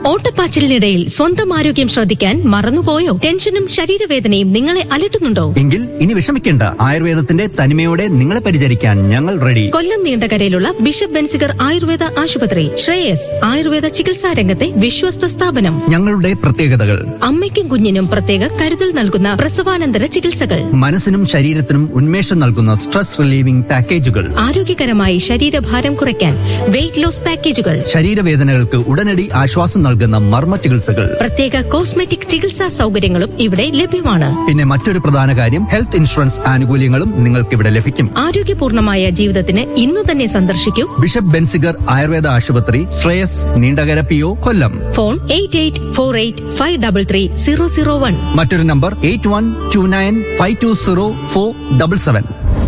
ഓട്ടപ്പാച്ചിലിനിടയിൽ സ്വന്തം ആരോഗ്യം ശ്രദ്ധിക്കാൻ മറന്നുപോയോ ടെൻഷനും ശരീരവേദനയും നിങ്ങളെ അലട്ടുന്നുണ്ടോ എങ്കിൽ ഇനി വിഷമിക്കേണ്ട ആയുർവേദത്തിന്റെ തനിമയോടെ നിങ്ങളെ പരിചരിക്കാൻ ഞങ്ങൾ റെഡി കൊല്ലം നീണ്ടകരയിലുള്ള ബിഷപ്പ് ബെൻസിഗർ ആയുർവേദ ആശുപത്രി ശ്രേയസ് ആയുർവേദ ചികിത്സാ രംഗത്തെ വിശ്വസ്ത സ്ഥാപനം ഞങ്ങളുടെ പ്രത്യേകതകൾ അമ്മയ്ക്കും കുഞ്ഞിനും പ്രത്യേക കരുതൽ നൽകുന്ന പ്രസവാനന്തര ചികിത്സകൾ മനസ്സിനും ശരീരത്തിനും ഉന്മേഷം നൽകുന്ന സ്ട്രെസ് റിലീവിംഗ് പാക്കേജുകൾ ആരോഗ്യകരമായി ശരീരഭാരം കുറയ്ക്കാൻ വെയിറ്റ് ലോസ് പാക്കേജുകൾ ശരീരവേദനകൾക്ക് ഉടനടി ആശ്വാസം നൽകുന്ന മർമ്മ ചികിത്സകൾ പ്രത്യേക കോസ്മെറ്റിക് ചികിത്സാ സൗകര്യങ്ങളും ഇവിടെ ലഭ്യമാണ് പിന്നെ മറ്റൊരു പ്രധാന കാര്യം ഹെൽത്ത് ഇൻഷുറൻസ് ആനുകൂല്യങ്ങളും നിങ്ങൾക്ക് ഇവിടെ ലഭിക്കും ആരോഗ്യപൂർണമായ ജീവിതത്തിന് ഇന്നു തന്നെ സന്ദർശിക്കൂ ബിഷപ്പ് ബെൻസിഗർ ആയുർവേദ ആശുപത്രി Shreyas Neendakara P O Kollam phone eight eight four eight five double three zero zero one മറ്റൊരു number eight one two nine five two zero four double seven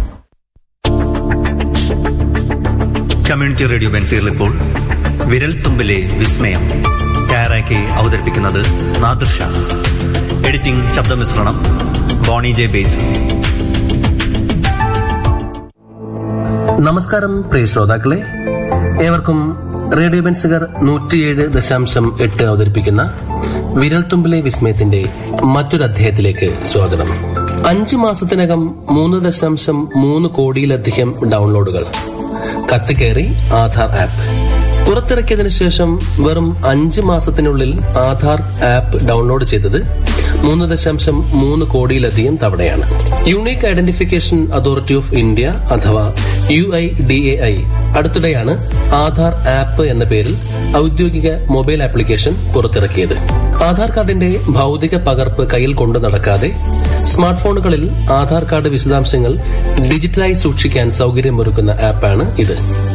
community radio ബെൻസിയിൽ ഇപ്പോൾ വിരൽ തുമ്പിലെ വിസ്മയം തയ്യാറാക്കി അവതരിപ്പിക്കുന്നത് നാദൃഷ എഡിറ്റിംഗ് ശബ്ദമിശ്രണം ബോണി ജെ ബേസ് നമസ്കാരം പ്രിയ ശ്രോതാക്കളെ ഏവർക്കും റേഡിയോ ബെൻസുകർ നൂറ്റിയേഴ് ദശാംശം എട്ട് അവതരിപ്പിക്കുന്ന വിരൽത്തുമ്പിലെ വിസ്മയത്തിന്റെ മറ്റൊരു അധ്യായത്തിലേക്ക് സ്വാഗതം അഞ്ചു മാസത്തിനകം മൂന്ന് ദശാംശം മൂന്ന് കോടിയിലധികം ഡൗൺലോഡുകൾ കത്തിക്കയറി ആധാർ ആപ്പ് പുറത്തിറക്കിയതിനു ശേഷം വെറും അഞ്ച് മാസത്തിനുള്ളിൽ ആധാർ ആപ്പ് ഡൗൺലോഡ് ചെയ്തത് മൂന്ന് ദശാംശം മൂന്ന് കോടിയിലധികം തവണയാണ് unique identification authority of India അഥവാ U I D A I അടുത്തിടെയാണ് ആധാർ ആപ്പ് എന്ന പേരിൽ ഔദ്യോഗിക മൊബൈൽ ആപ്ലിക്കേഷൻ പുറത്തിറക്കിയത് ആധാർ കാർഡിന്റെ ഭൗതിക പകർപ്പ് കയ്യിൽ കൊണ്ടു നടക്കാതെ സ്മാർട്ട് ഫോണുകളിൽ ആധാർ കാർഡ് വിശദാംശങ്ങൾ ഡിജിറ്റലായി സൂക്ഷിക്കാൻ സൗകര്യമൊരുക്കുന്ന ആപ്പാണ് ഇത്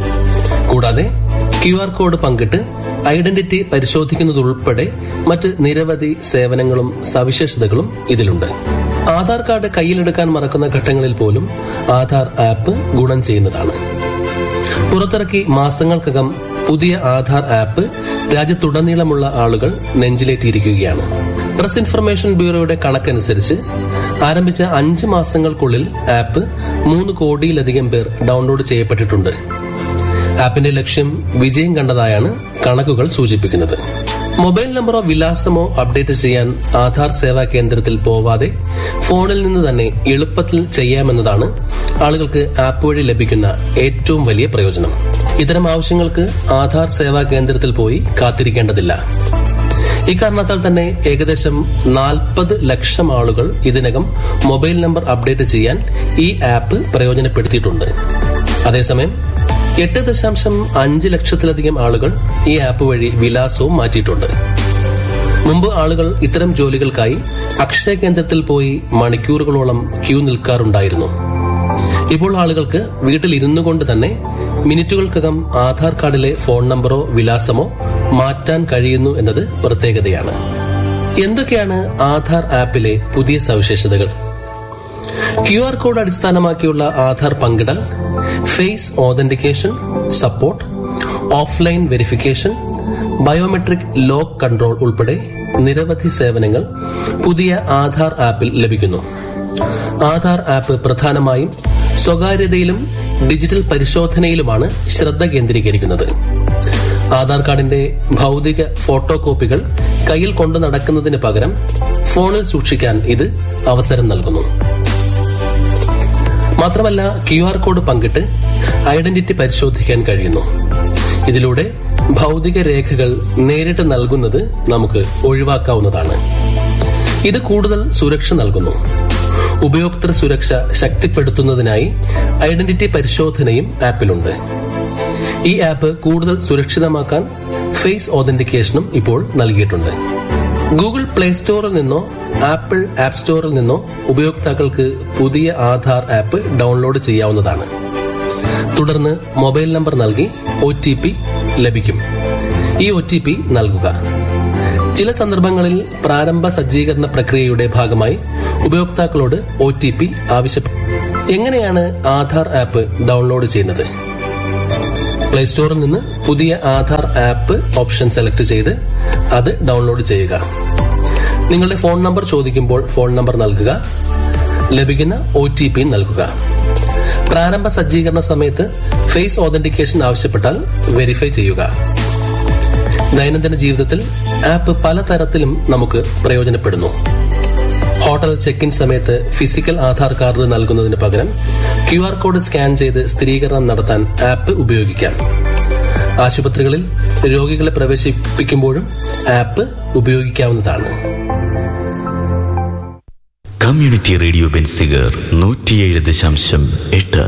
കൂടാതെ ക്യു ആർ കോഡ് പങ്കിട്ട് ഐഡന്റിറ്റി പരിശോധിക്കുന്നതുൾപ്പെടെ മറ്റ് നിരവധി സേവനങ്ങളും സവിശേഷതകളും ഇതിലുണ്ട് ആധാർ കാർഡ് കയ്യിലെടുക്കാൻ മറക്കുന്ന ഘട്ടങ്ങളിൽ പോലും ആധാർ ആപ്പ് ഗുണം ചെയ്യുന്നതാണ് പുറത്തിറക്കി മാസങ്ങൾക്കകം പുതിയ ആധാർ ആപ്പ് രാജ്യത്തുടനീളമുള്ള ആളുകൾ നെഞ്ചിലേറ്റിയിരിക്കുകയാണ് പ്രസ് ഇൻഫർമേഷൻ ബ്യൂറോയുടെ കണക്കനുസരിച്ച് ആരംഭിച്ച അഞ്ച് മാസങ്ങൾക്കുള്ളിൽ ആപ്പ് മൂന്ന് കോടിയിലധികം പേർ ഡൗൺലോഡ് ചെയ്യപ്പെട്ടിട്ടുണ്ട് ആപ്പിന്റെ ലക്ഷ്യം വിജയം കണ്ടതായാണ് കണക്കുകൾ സൂചിപ്പിക്കുന്നത് മൊബൈൽ നമ്പറോ വിലാസമോ അപ്ഡേറ്റ് ചെയ്യാൻ ആധാർ സേവാ കേന്ദ്രത്തിൽ പോവാതെ ഫോണിൽ നിന്ന് തന്നെ എളുപ്പത്തിൽ ചെയ്യാമെന്നതാണ് ആളുകൾക്ക് ആപ്പ് വഴി ലഭിക്കുന്ന ഏറ്റവും വലിയ പ്രയോജനം ഇത്തരം ആവശ്യങ്ങൾക്ക് ആധാർ സേവാ കേന്ദ്രത്തിൽ പോയി കാത്തിരിക്കേണ്ടതില്ല ഇക്കാരണത്താൽ തന്നെ ഏകദേശം നാൽപ്പത് ലക്ഷം ആളുകൾ ഇതിനകം മൊബൈൽ നമ്പർ അപ്ഡേറ്റ് ചെയ്യാൻ ഈ ആപ്പ് പ്രയോജനപ്പെടുത്തിയിട്ടുണ്ട് അതേസമയം എട്ട് ദശാംശം അഞ്ച് ലക്ഷത്തിലധികം ആളുകൾ ഈ ആപ്പ് വഴി വിലാസവും മാറ്റിയിട്ടുണ്ട് മുമ്പ് ആളുകൾ ഇത്തരം ജോലികൾക്കായി അക്ഷയ കേന്ദ്രത്തിൽ പോയി മണിക്കൂറുകളോളം ക്യൂ നിൽക്കാറുണ്ടായിരുന്നു ഇപ്പോൾ ആളുകൾക്ക് വീട്ടിൽ ഇരുന്നു കൊണ്ട് തന്നെ മിനിറ്റുകൾക്കകം ആധാർ കാർഡിലെ ഫോൺ നമ്പറോ വിലാസമോ മാറ്റാൻ കഴിയുന്നു എന്നത് പ്രത്യേകതയാണ് എന്തൊക്കെയാണ് ആധാർ ആപ്പിലെ പുതിയ സവിശേഷതകൾ ക്യു ആർ കോഡ് അടിസ്ഥാനമാക്കിയുള്ള ആധാർ പങ്കിടൽ face authentication support offline verification biometric lock control ഉൾപ്പെടെ നിരവധി സേവനങ്ങൾ പുതിയ ആധാർ ആപ്പിൽ ലഭിക്കുന്നു ആധാർ ആപ്പ് പ്രധാനമായും സ്വകാര്യതയിലും ഡിജിറ്റൽ പരിശോധനയിലുമാണ് ശ്രദ്ധ കേന്ദ്രീകരിക്കുന്നത് ആധാർ കാർഡിന്റെ ഭൗതിക ഫോട്ടോ കോപ്പികൾ കയ്യിൽ കൊണ്ടു നടക്കുന്നതിന് പകരം ഫോണിൽ സൂക്ഷിക്കാൻ ഇത് അവസരം നൽകുന്നു മാത്രമല്ല ക്യു ആർ കോഡ് പങ്കിട്ട് ഐഡന്റിറ്റി പരിശോധിക്കാൻ കഴിയുന്നു ഇതിലൂടെ ഭൗതിക രേഖകൾ നേരിട്ട് നൽകുന്നത് നമുക്ക് ഒഴിവാക്കാവുന്നതാണ് ഇത് കൂടുതൽ സുരക്ഷ നൽകുന്നു ഉപയോക്തൃ സുരക്ഷ ശക്തിപ്പെടുത്തുന്നതിനായി ഐഡന്റിറ്റി പരിശോധനയും ആപ്പിലുണ്ട് ഈ ആപ്പ് കൂടുതൽ സുരക്ഷിതമാക്കാൻ ഫേസ് ഓതന്റിക്കേഷനും ഇപ്പോൾ നൽകിയിട്ടുണ്ട് ഗൂഗിൾ പ്ലേ സ്റ്റോറിൽ നിന്നോ ആപ്പിൾ ആപ്പ് സ്റ്റോറിൽ നിന്നോ ഉപയോക്താക്കൾക്ക് പുതിയ ആധാർ ആപ്പ് ഡൗൺലോഡ് ചെയ്യാവുന്നതാണ് തുടർന്ന് മൊബൈൽ നമ്പർ നൽകി ഒ ലഭിക്കും ഈ ഒ നൽകുക ചില സന്ദർഭങ്ങളിൽ പ്രാരംഭ സജ്ജീകരണ പ്രക്രിയയുടെ ഭാഗമായി ഉപയോക്താക്കളോട് ഒ ടി പി ആവശ്യപ്പെടും എങ്ങനെയാണ് ആധാർ ആപ്പ് ഡൗൺലോഡ് ചെയ്യുന്നത് പ്ലേ സ്റ്റോറിൽ നിന്ന് പുതിയ ആധാർ ആപ്പ് ഓപ്ഷൻ സെലക്ട് ചെയ്ത് അത് ഡൗൺലോഡ് ചെയ്യുക നിങ്ങളുടെ ഫോൺ നമ്പർ ചോദിക്കുമ്പോൾ ഫോൺ നമ്പർ നൽകുക ലഭിക്കുന്ന ഒ ടി പി നൽകുക പ്രാരംഭ സജ്ജീകരണ സമയത്ത് ഫേസ് ഓതന്റിക്കേഷൻ ആവശ്യപ്പെട്ടാൽ വെരിഫൈ ചെയ്യുക ദൈനംദിന ജീവിതത്തിൽ ആപ്പ് പലതരത്തിലും നമുക്ക് പ്രയോജനപ്പെടുന്നു ഹോട്ടൽ ചെക്ക് ഇൻ സമയത്ത് ഫിസിക്കൽ ആധാർ കാർഡ് നൽകുന്നതിന് പകരം ക്യു ആർ കോഡ് സ്കാൻ ചെയ്ത് സ്ഥിരീകരണം നടത്താൻ ആപ്പ് ഉപയോഗിക്കാം ആശുപത്രികളിൽ രോഗികളെ പ്രവേശിപ്പിക്കുമ്പോഴും ആപ്പ് ഉപയോഗിക്കാവുന്നതാണ് കമ്മ്യൂണിറ്റി റേഡിയോ ബെൻസിഗർ നൂറ്റിയേഴ് ദശാംശം എട്ട്